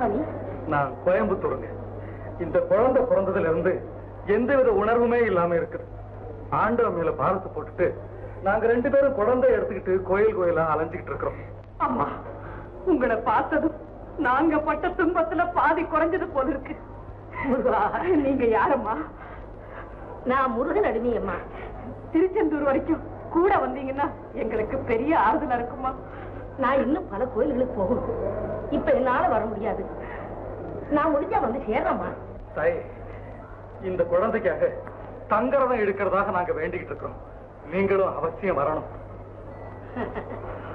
ஊருப்பா நீ நான் கோயம்புத்தூருங்க இந்த குழந்தை பிறந்ததுல இருந்து எந்தவித உணர்வுமே இல்லாம இருக்குது ஆண்டவன் மேல பாரத்தை போட்டுட்டு நாங்க ரெண்டு பேரும் குழந்தை எடுத்துக்கிட்டு கோயில் கோயிலா அலைஞ்சுக்கிட்டு இருக்கிறோம் அம்மா உங்களை பார்த்ததும் நாங்க பட்ட துன்பத்துல பாதி குறைஞ்சது போல இருக்கு முருகா, நீங்க யாரம்மா நான் முருகன் அடிமை அம்மா திருச்செந்தூர் வரைக்கும் கூட வந்தீங்கன்னா எங்களுக்கு பெரிய ஆறுதலா இருக்குமா நான் இன்னும் பல கோயில்களுக்கு போகணும் இப்ப என்னால வர முடியாது நான் முடிஞ்சா வந்து சேர்றேம்மா தாய் இந்த குழந்தைக்காக தங்கரதம் எடுக்கிறதாக நாங்க வேண்டிக்கிட்டு இருக்கிறோம் நீங்களும் அவசியம் வரணும்